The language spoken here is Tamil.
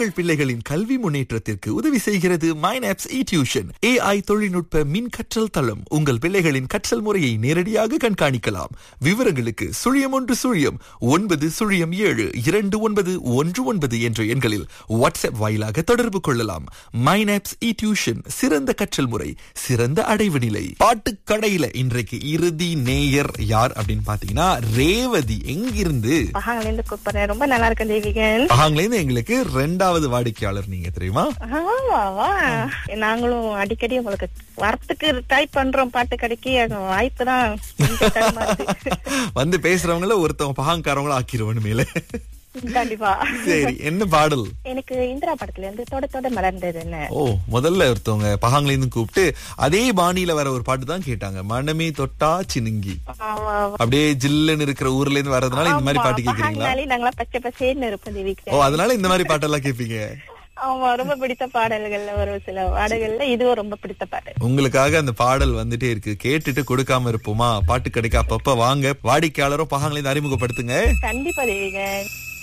உங்கள் பிள்ளைகளின் கல்வி முன்னேற்றத்திற்கு உதவி செய்கிறது மைனாப்ஸ் இ டியூஷன் ஏஐ தொழில்நுட்ப மின் கற்றல் தளம் உங்கள் பிள்ளைகளின் கற்றல் முறையை நேரடியாக கண்காணிக்கலாம் விவரங்களுக்கு சுழியம் ஒன்று சுழியம் ஒன்பது சுழியம் ஏழு இரண்டு ஒன்பது ஒன்று ஒன்பது என்ற எண்களில் வாட்ஸ்அப் வாயிலாக தொடர்பு கொள்ளலாம் மைனாப்ஸ் இ டியூஷன் சிறந்த கற்றல் முறை சிறந்த அடைவு நிலை பாட்டுக்கடையில இன்றைக்கு இறுதி நேயர் யார் அப்படின்னு பாத்தீங்கன்னா ரேவதி எங்கிருந்து பகாங்கல இருந்து கூப்பிடுறேன் ரொம்ப நல்லா இருக்கேன் தேவிகன் பகாங்லேருந்து எங்களுக்கு ரெண்டாவது வாடிக்கையாளர் நீங்க தெரியுமா ஆமாவா நாங்களும் அடிக்கடி உங்களுக்கு வரத்துக்கு ட்ரை பண்றோம் பாட்டு கடைக்கு வாய்ப்பு தான் கொஞ்சம் தடுமாறுது. வந்து பேசுறவங்கள ஒருத்தவங்க பகாங்காரவங்கள ஆக்கிருவனு மேல கண்டிப்பா சரி என்ன பாடல் எனக்கு இந்திரா படத்துல இருந்து தொட தொட மலர்ந்தது என்ன ஓ முதல்ல ஒருத்தவங்க பகாங்ல இருந்து கூப்பிட்டு அதே பாணியில வர ஒரு பாட்டு தான் கேட்டாங்க மனமே தொட்டா சினுங்கி ஆமா அப்படியே ஜில்லுன்னு இருக்கிற ஊர்ல இருந்து வர்றதுனால இந்த மாதிரி ஆமா, பாட்டு கேக்குறீங்களா பகாங்கனாலே நாங்களா பச்சை பசேன்னு இருப்போம் தேவிக்கு ஓ அதனால இந்த மாதிரி பாட்டெல்லாம் கேப்பீங்க ஆமா ரொம்ப பிடித்த பாடல்கள்ல ஒரு சில பாடல்கள்ல இதுவும் ரொம்ப பிடித்த பாடல் உங்களுக்காக அந்த பாடல் வந்துட்டே இருக்கு கேட்டுட்டு கொடுக்காம இருப்போமா பாட்டு கிடைக்க அப்பப்ப வாங்க வாடிக்கையாளரும் பகாங்களை அறிமுகப்படுத்துங்க கண்டிப்பா தேவிகன்